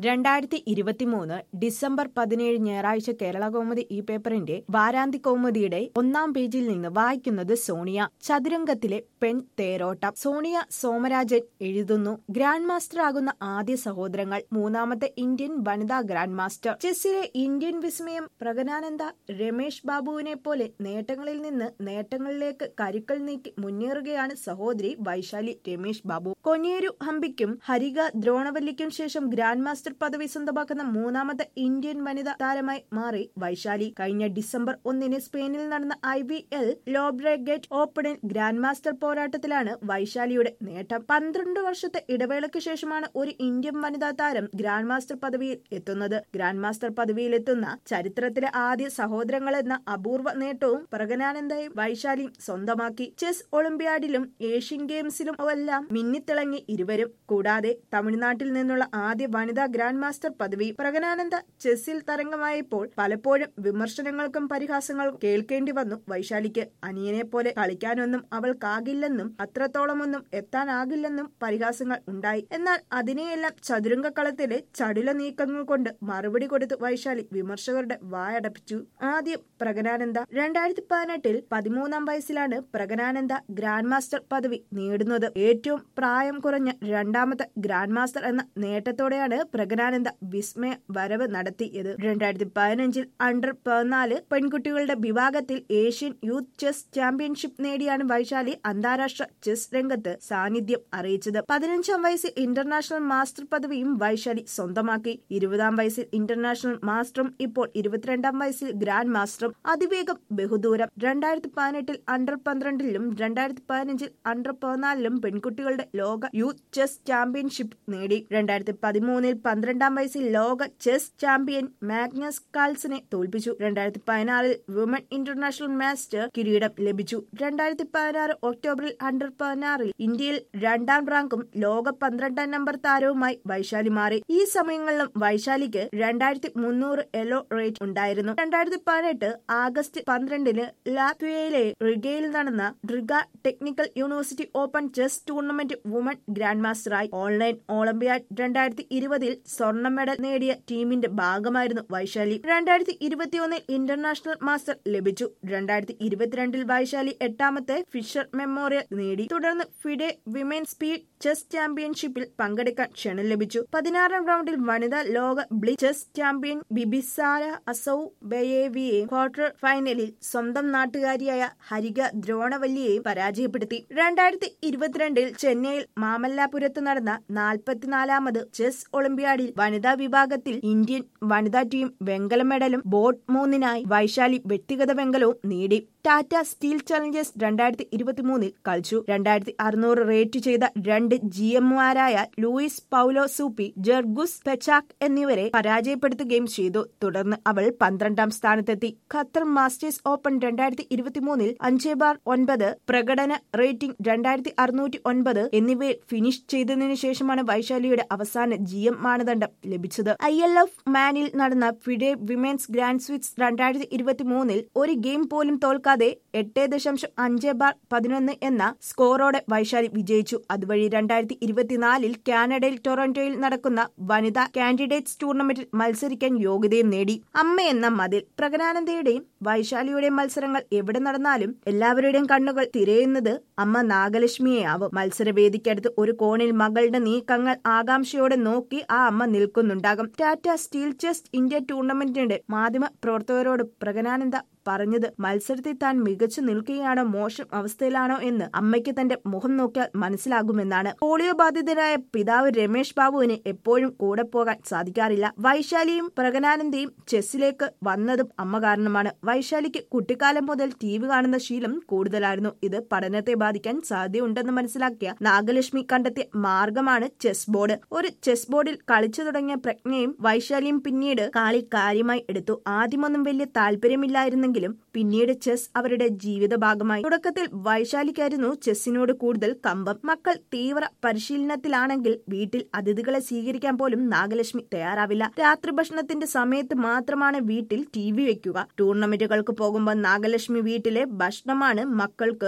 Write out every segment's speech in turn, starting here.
രണ്ടായിരത്തി ഇരുപത്തിമൂന്ന് ഡിസംബർ പതിനേഴ് ഞായറാഴ്ച കേരള കൗമുദി ഈ പേപ്പറിന്റെ വാരാന്തി കൗമുദിയുടെ ഒന്നാം പേജിൽ നിന്ന് വായിക്കുന്നത് സോണിയ ചതുരംഗത്തിലെ പെൺ തേരോട്ടം സോണിയ സോമരാജൻ എഴുതുന്നു ഗ്രാൻഡ് മാസ്റ്റർ ആകുന്ന ആദ്യ സഹോദരങ്ങൾ മൂന്നാമത്തെ ഇന്ത്യൻ വനിതാ ഗ്രാൻഡ് മാസ്റ്റർ ചെസ്സിലെ ഇന്ത്യൻ വിസ്മയം പ്രഗനാനന്ദ രമേഷ് ബാബുവിനെ പോലെ നേട്ടങ്ങളിൽ നിന്ന് നേട്ടങ്ങളിലേക്ക് കരുക്കൾ നീക്കി മുന്നേറുകയാണ് സഹോദരി വൈശാലി രമേഷ് ബാബു കൊഞ്ഞേരു ഹംപിക്കും ഹരിക ദ്രോണവല്ലിക്കും ശേഷം ഗ്രാൻഡ് മാസ്റ്റർ പദവി സ്വന്തമാക്കുന്ന മൂന്നാമത്തെ ഇന്ത്യൻ വനിതാ താരമായി മാറി വൈശാലി കഴിഞ്ഞ ഡിസംബർ ഒന്നിന് സ്പെയിനിൽ നടന്ന ഐ വി എൽ ലോബ്രഗേറ്റ് ഓപ്പണിൽ ഗ്രാൻഡ് മാസ്റ്റർ പോരാട്ടത്തിലാണ് വൈശാലിയുടെ നേട്ടം പന്ത്രണ്ട് വർഷത്തെ ഇടവേളയ്ക്ക് ശേഷമാണ് ഒരു ഇന്ത്യൻ വനിതാ താരം ഗ്രാൻഡ് മാസ്റ്റർ പദവിയിൽ എത്തുന്നത് ഗ്രാൻഡ് മാസ്റ്റർ പദവിയിൽ എത്തുന്ന ചരിത്രത്തിലെ ആദ്യ സഹോദരങ്ങൾ എന്ന അപൂർവ നേട്ടവും പ്രഗനാനന്ദയും വൈശാലിയും സ്വന്തമാക്കി ചെസ് ഒളിമ്പ്യാഡിലും ഏഷ്യൻ ഗെയിംസിലും എല്ലാം മിന്നിത്തിളങ്ങി ഇരുവരും കൂടാതെ തമിഴ്നാട്ടിൽ നിന്നുള്ള ആദ്യ വനിതാ ഗ്രാൻഡ് മാസ്റ്റർ പദവി പ്രഗനാനന്ദ ചെസ്സിൽ തരംഗമായപ്പോൾ പലപ്പോഴും വിമർശനങ്ങൾക്കും പരിഹാസങ്ങൾക്കും കേൾക്കേണ്ടി വന്നു വൈശാലിക്ക് അനിയനെ പോലെ കളിക്കാനൊന്നും അവൾക്കാകില്ലെന്നും അത്രത്തോളമൊന്നും എത്താനാകില്ലെന്നും പരിഹാസങ്ങൾ ഉണ്ടായി എന്നാൽ അതിനെയെല്ലാം ചതുരംഗക്കളത്തിലെ ചടുല നീക്കങ്ങൾ കൊണ്ട് മറുപടി കൊടുത്ത് വൈശാലി വിമർശകരുടെ വായടപ്പിച്ചു ആദ്യം പ്രഗനാനന്ദ രണ്ടായിരത്തി പതിനെട്ടിൽ പതിമൂന്നാം വയസ്സിലാണ് പ്രഗനാനന്ദ ഗ്രാൻഡ് മാസ്റ്റർ പദവി നേടുന്നത് ഏറ്റവും പ്രായം കുറഞ്ഞ രണ്ടാമത്തെ ഗ്രാൻഡ് മാസ്റ്റർ എന്ന നേട്ടത്തോടെയാണ് പ്രഗനാനന്ദ വിസ്മയ വരവ് നടത്തിയത് രണ്ടായിരത്തി പതിനഞ്ചിൽ അണ്ടർ പതിനാല് പെൺകുട്ടികളുടെ വിഭാഗത്തിൽ ഏഷ്യൻ യൂത്ത് ചെസ് ചാമ്പ്യൻഷിപ്പ് നേടിയാണ് വൈശാലി അന്താരാഷ്ട്ര ചെസ് രംഗത്ത് സാന്നിധ്യം അറിയിച്ചത് പതിനഞ്ചാം വയസ്സിൽ ഇന്റർനാഷണൽ മാസ്റ്റർ പദവിയും വൈശാലി സ്വന്തമാക്കി ഇരുപതാം വയസ്സിൽ ഇന്റർനാഷണൽ മാസ്റ്ററും ഇപ്പോൾ ഇരുപത്തിരണ്ടാം വയസ്സിൽ ഗ്രാൻഡ് മാസ്റ്ററും അതിവേഗം ബഹുദൂരം രണ്ടായിരത്തി പതിനെട്ടിൽ അണ്ടർ പന്ത്രണ്ടിലും രണ്ടായിരത്തി പതിനഞ്ചിൽ അണ്ടർ പതിനാലിലും പെൺകുട്ടികളുടെ ലോക യൂത്ത് ചെസ് ചാമ്പ്യൻഷിപ്പ് നേടി രണ്ടായിരത്തി പതിമൂന്നിൽ പന്ത്രണ്ടാം വയസ്സിൽ ലോക ചെസ് ചാമ്പ്യൻ മാഗ്നസ് കാൾസിനെ തോൽപ്പിച്ചു രണ്ടായിരത്തി പതിനാറിൽ വുമൺ ഇന്റർനാഷണൽ മാസ്റ്റർ കിരീടം ലഭിച്ചു രണ്ടായിരത്തി പതിനാറ് ഒക്ടോബറിൽ അണ്ടർ പതിനാറിൽ ഇന്ത്യയിൽ രണ്ടാം റാങ്കും ലോക പന്ത്രണ്ടാം നമ്പർ താരവുമായി വൈശാലി മാറി ഈ സമയങ്ങളിലും വൈശാലിക്ക് രണ്ടായിരത്തി മുന്നൂറ് എലോ റേറ്റ് ഉണ്ടായിരുന്നു രണ്ടായിരത്തി പതിനെട്ട് ആഗസ്റ്റ് പന്ത്രണ്ടിന് ലാത്വിയയിലെ റിഗയിൽ നടന്ന Riga technical university open chess tournament woman grand മാസ്റ്ററായി ഓൺലൈൻ ഒളിമ്പ്യാഡ് രണ്ടായിരത്തി ഇരുപതിൽ സ്വർണ്ണ മെഡൽ നേടിയ ടീമിന്റെ ഭാഗമായിരുന്നു വൈശാലി രണ്ടായിരത്തി ഇരുപത്തിയൊന്നിൽ ഇന്റർനാഷണൽ മാസ്റ്റർ ലഭിച്ചു രണ്ടായിരത്തി ഇരുപത്തിരണ്ടിൽ വൈശാലി എട്ടാമത്തെ ഫിഷർ മെമ്മോറിയൽ നേടി തുടർന്ന് ഫിഡെ വിമൻ സ്പീഡ് ചെസ് ചാമ്പ്യൻഷിപ്പിൽ പങ്കെടുക്കാൻ ക്ഷണം ലഭിച്ചു പതിനാറാം റൗണ്ടിൽ വനിതാ ലോക ബ്ലി ചെസ് ചാമ്പ്യൻ ബിബിസാര അസൌ ബയേവിയെ ക്വാർട്ടർ ഫൈനലിൽ സ്വന്തം നാട്ടുകാരിയായ ഹരിക ദ്രോണവല്ലിയെയും പരാജയപ്പെടുത്തി രണ്ടായിരത്തി ഇരുപത്തിരണ്ടിൽ ചെന്നൈയിൽ മാമല്ലാപുരത്ത് നടന്ന നാൽപ്പത്തിനാലാമത് ചെസ് ഒളിമ്പ്യാഡിൽ വനിതാ വിഭാഗത്തിൽ ഇന്ത്യൻ വനിതാ ടീം വെങ്കല മെഡലും ബോട്ട് മൂന്നിനായി വൈശാലി വ്യക്തിഗത വെങ്കലവും നേടി ടാറ്റ സ്റ്റീൽ ചലഞ്ചേഴ്സ് രണ്ടായിരത്തി ഇരുപത്തിമൂന്നിൽ കളിച്ചു രണ്ടായിരത്തി അറുന്നൂറ് റേറ്റ് ചെയ്ത രണ്ട് ജി എമ്മുമാരായ Luis Paulo Supi Jergus Pechac എന്നിവരെ പരാജയപ്പെടുത്തുകയും ചെയ്തു തുടർന്ന് അവൾ പന്ത്രണ്ടാം സ്ഥാനത്തെത്തി ഖത്തർ മാസ്റ്റേഴ്സ് ഓപ്പൺ രണ്ടായിരത്തി ഇരുപത്തിമൂന്നിൽ അഞ്ച് ബാർ ഒൻപത് പ്രകടന റേറ്റിംഗ് രണ്ടായിരത്തി അറുന്നൂറ്റി ഒൻപത് എന്നിവയിൽ ഫിനിഷ് ചെയ്തതിനു ശേഷമാണ് വൈശാലിയുടെ അവസാന ജി എം മാനദണ്ഡം ലഭിച്ചത് ഐ എൽ എഫ് മാനിൽ നടന്ന ഫിഡെ വിമൻസ് ഗ്രാൻഡ് സ്വിറ്റ്സ് രണ്ടായിരത്തി ഇരുപത്തിമൂന്നിൽ ഒരു ഗെയിം പോലും തോൽക്കാതെ എട്ട് ദശാംശം അഞ്ച് ബാർ പതിനൊന്ന് എന്ന സ്കോറോടെ വൈശാലി വിജയിച്ചു അതുവഴി രണ്ടായിരത്തി ഇരുപത്തിനാലിൽ കാനഡയിൽ ടൊറന്റോയിൽ നടക്കുന്ന വനിതാ കാൻഡിഡേറ്റ്സ് ടൂർണമെന്റിൽ മത്സരിക്കാൻ യോഗ്യതയും നേടി അമ്മ എന്ന മതിൽ പ്രഗനാനന്ദയുടെയും വൈശാലിയുടെയും മത്സരങ്ങൾ എവിടെ നടന്നാലും എല്ലാവരുടെയും കണ്ണുകൾ തിരയുന്നത് അമ്മ നാഗലക്ഷ്മിയെ ആവും മത്സരവേദിക്കടുത്ത് ഒരു കോണിൽ മകളുടെ നീക്കങ്ങൾ ആകാംക്ഷയോടെ നോക്കി ആ അമ്മ നിൽക്കുന്നുണ്ടാകും ടാറ്റ സ്റ്റീൽ ചെസ്റ്റ് ഇന്ത്യ ടൂർണമെന്റിനിടെ മാധ്യമ പ്രവർത്തകരോട് പ്രഗനാനന്ദ പറഞ്ഞത് മത്സരത്തിൽ താൻ മികച്ചു നിൽക്കുകയാണോ മോശം അവസ്ഥയിലാണോ എന്ന് അമ്മയ്ക്ക് തന്റെ മുഖം നോക്കിയാൽ മനസ്സിലാകുമെന്നാണ് പോളിയോ ബാധിതരായ പിതാവ് രമേഷ് ബാബുവിന് എപ്പോഴും കൂടെ പോകാൻ സാധിക്കാറില്ല വൈശാലിയും പ്രഗനാനന്ദയും ചെസ്സിലേക്ക് വന്നതും അമ്മ കാരണമാണ് വൈശാലിക്ക് കുട്ടിക്കാലം മുതൽ ടി വി കാണുന്ന ശീലം കൂടുതലായിരുന്നു ഇത് പഠനത്തെ ബാധിക്കാൻ സാധ്യതയുണ്ടെന്ന് മനസ്സിലാക്കിയ നാഗലക്ഷ്മി കണ്ടെത്തിയ മാർഗമാണ് ചെസ് ബോർഡ് ഒരു ചെസ് ബോർഡിൽ കളിച്ചു തുടങ്ങിയ പ്രജ്ഞയും വൈശാലിയും പിന്നീട് കളി കാര്യമായി എടുത്തു ആദ്യമൊന്നും വലിയ താല്പര്യമില്ലായിരുന്നെങ്കിൽ എങ്കിലും പിന്നീട് ചെസ് അവരുടെ ജീവിത ഭാഗമായി തുടക്കത്തിൽ വൈശാലിക്കായിരുന്നു ചെസ്സിനോട് കൂടുതൽ കമ്പം മക്കൾ തീവ്ര പരിശീലനത്തിലാണെങ്കിൽ വീട്ടിൽ അതിഥികളെ സ്വീകരിക്കാൻ പോലും നാഗലക്ഷ്മി തയ്യാറാവില്ല രാത്രി ഭക്ഷണത്തിന്റെ സമയത്ത് മാത്രമാണ് വീട്ടിൽ ടി വി വെക്കുക ടൂർണമെന്റുകൾക്ക് പോകുമ്പോൾ നാഗലക്ഷ്മി വീട്ടിലെ ഭക്ഷണമാണ് മക്കൾക്ക്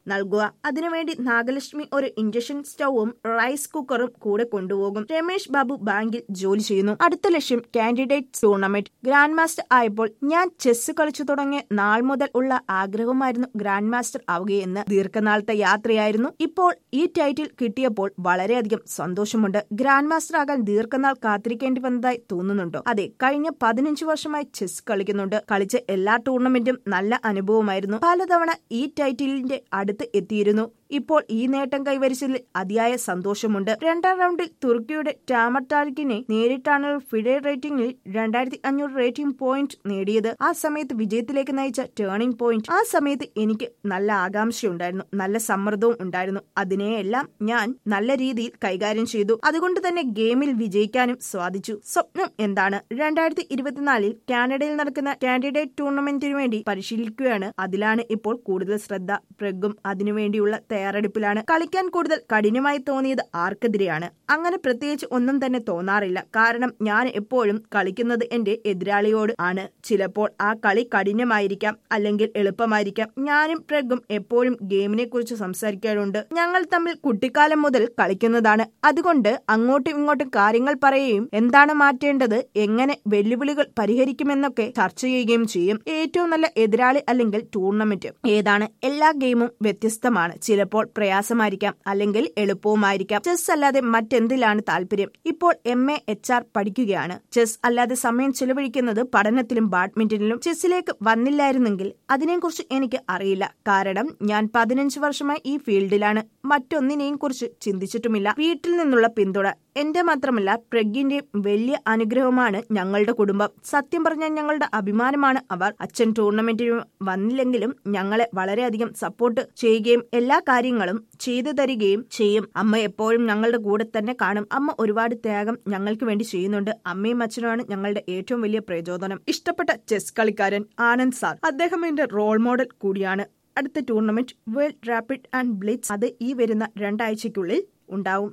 നൽകുക അതിനുവേണ്ടി നാഗലക്ഷ്മി ഒരു ഇൻഡക്ഷൻ സ്റ്റൗവും റൈസ് കുക്കറും കൂടെ കൊണ്ടുപോകും രമേശ് ബാബു ബാങ്കിൽ ജോലി ചെയ്യുന്നു അടുത്ത ലക്ഷ്യം കാൻഡിഡേറ്റ് ടൂർണമെന്റ് ഗ്രാൻഡ് മാസ്റ്റർ ആയപ്പോൾ ഞാൻ ചെസ് കളിച്ചു തുടങ്ങിയ നാൾ മുതൽ ഉള്ള ആഗ്രഹമായിരുന്നു ഗ്രാൻഡ് മാസ്റ്റർ ആവുകയെന്ന് ദീർഘനാളത്തെ യാത്രയായിരുന്നു ഇപ്പോൾ ഈ ടൈറ്റിൽ കിട്ടിയപ്പോൾ വളരെയധികം സന്തോഷമുണ്ട് ഗ്രാൻഡ് മാസ്റ്റർ ആകാൻ ദീർഘനാൾ കാത്തിരിക്കേണ്ടി വന്നതായി തോന്നുന്നുണ്ടോ അതെ കഴിഞ്ഞ പതിനഞ്ച് വർഷമായി ചെസ് കളിക്കുന്നുണ്ട് കളിച്ച എല്ലാ ടൂർണമെന്റും നല്ല അനുഭവമായിരുന്നു പലതവണ ഈ ടൈറ്റിലിന്റെ അടുത്ത് എത്തിയിരുന്നു ഇപ്പോൾ ഈ നേട്ടം കൈവരിച്ചതിൽ അതിയായ സന്തോഷമുണ്ട് രണ്ടാം റൗണ്ടിൽ തുർക്കിയുടെ ടാമർട്ടാലിക്കിനെ നേരിട്ടാണ് ഫിഡെ റേറ്റിംഗിൽ രണ്ടായിരത്തി അഞ്ഞൂറ് റേറ്റിംഗ് പോയിന്റ് നേടിയത് ആ സമയത്ത് വിജയത്തിലേക്ക് നയിച്ച ടേണിംഗ് പോയിന്റ് ആ സമയത്ത് എനിക്ക് നല്ല ആകാംക്ഷയുണ്ടായിരുന്നു നല്ല സമ്മർദ്ദവും ഉണ്ടായിരുന്നു അതിനെയെല്ലാം ഞാൻ നല്ല രീതിയിൽ കൈകാര്യം ചെയ്തു അതുകൊണ്ട് തന്നെ ഗെയിമിൽ വിജയിക്കാനും സാധിച്ചു സ്വപ്നം എന്താണ് രണ്ടായിരത്തി ഇരുപത്തിനാലിൽ കാനഡയിൽ നടക്കുന്ന കാൻഡിഡേറ്റ് ടൂർണമെന്റിനു വേണ്ടി പരിശീലിക്കുകയാണ് അതിലാണ് ഇപ്പോൾ കൂടുതൽ ശ്രദ്ധ പ്രഗും അതിനുവേണ്ടിയുള്ള തയ്യാറെടുപ്പിലാണ് കളിക്കാൻ കൂടുതൽ കഠിനമായി തോന്നിയത് ആർക്കെതിരെയാണ് അങ്ങനെ പ്രത്യേകിച്ച് ഒന്നും തന്നെ തോന്നാറില്ല കാരണം ഞാൻ എപ്പോഴും കളിക്കുന്നത് എന്റെ എതിരാളിയോട് ആണ് ചിലപ്പോൾ ആ കളി കഠിനമായിരിക്കാം അല്ലെങ്കിൽ എളുപ്പമായിരിക്കാം ഞാനും പ്രഗും എപ്പോഴും ഗെയിമിനെ കുറിച്ച് സംസാരിക്കാറുണ്ട് ഞങ്ങൾ തമ്മിൽ കുട്ടിക്കാലം മുതൽ കളിക്കുന്നതാണ് അതുകൊണ്ട് അങ്ങോട്ടും ഇങ്ങോട്ടും കാര്യങ്ങൾ പറയുകയും എന്താണ് മാറ്റേണ്ടത് എങ്ങനെ വെല്ലുവിളികൾ പരിഹരിക്കുമെന്നൊക്കെ ചർച്ച ചെയ്യുകയും ചെയ്യും ഏറ്റവും നല്ല എതിരാളി അല്ലെങ്കിൽ ടൂർണമെന്റ് ഏതാണ് എല്ലാ ഗെയിമും വ്യത്യസ്തമാണ് ചിലപ്പോൾ പ്രയാസമായിരിക്കാം അല്ലെങ്കിൽ എളുപ്പവുമായിരിക്കാം ചെസ് അല്ലാതെ മറ്റെന്തിലാണ് താല്പര്യം ഇപ്പോൾ എം എ എച്ച് ആർ പഠിക്കുകയാണ് ചെസ് അല്ലാതെ സമയം ചിലവഴിക്കുന്നത് പഠനത്തിലും ബാഡ്മിന്റണിലും ചെസ്സിലേക്ക് വന്നില്ലായിരുന്നെങ്കിൽ അതിനെക്കുറിച്ച് എനിക്ക് അറിയില്ല കാരണം ഞാൻ പതിനഞ്ച് വർഷമായി ഈ ഫീൽഡിലാണ് മറ്റൊന്നിനെയും കുറിച്ച് ചിന്തിച്ചിട്ടുമില്ല വീട്ടിൽ നിന്നുള്ള പിന്തുണ എന്റെ മാത്രമല്ല പ്രഗ്യന്റെയും വലിയ അനുഗ്രഹമാണ് ഞങ്ങളുടെ കുടുംബം സത്യം പറഞ്ഞാൽ ഞങ്ങളുടെ അഭിമാനമാണ് അവർ അച്ഛൻ ടൂർണമെന്റിന് വന്നില്ലെങ്കിലും ഞങ്ങളെ വളരെയധികം സപ്പോർട്ട് ചെയ്യുകയും എല്ലാ കാര്യങ്ങളും ചെയ്തു തരികയും ചെയ്യും അമ്മ എപ്പോഴും ഞങ്ങളുടെ കൂടെ തന്നെ കാണും അമ്മ ഒരുപാട് ത്യാഗം ഞങ്ങൾക്ക് വേണ്ടി ചെയ്യുന്നുണ്ട് അമ്മയും അച്ഛനുമാണ് ഞങ്ങളുടെ ഏറ്റവും വലിയ പ്രചോദനം ഇഷ്ടപ്പെട്ട ചെസ് കളിക്കാരൻ ആനന്ദ് സാർ അദ്ദേഹം എന്റെ റോൾ മോഡൽ കൂടിയാണ് അടുത്ത tournament world rapid and blitz അത് ഈ വരുന്ന രണ്ടാഴ്ചയ്ക്കുള്ളിൽ ഉണ്ടാവും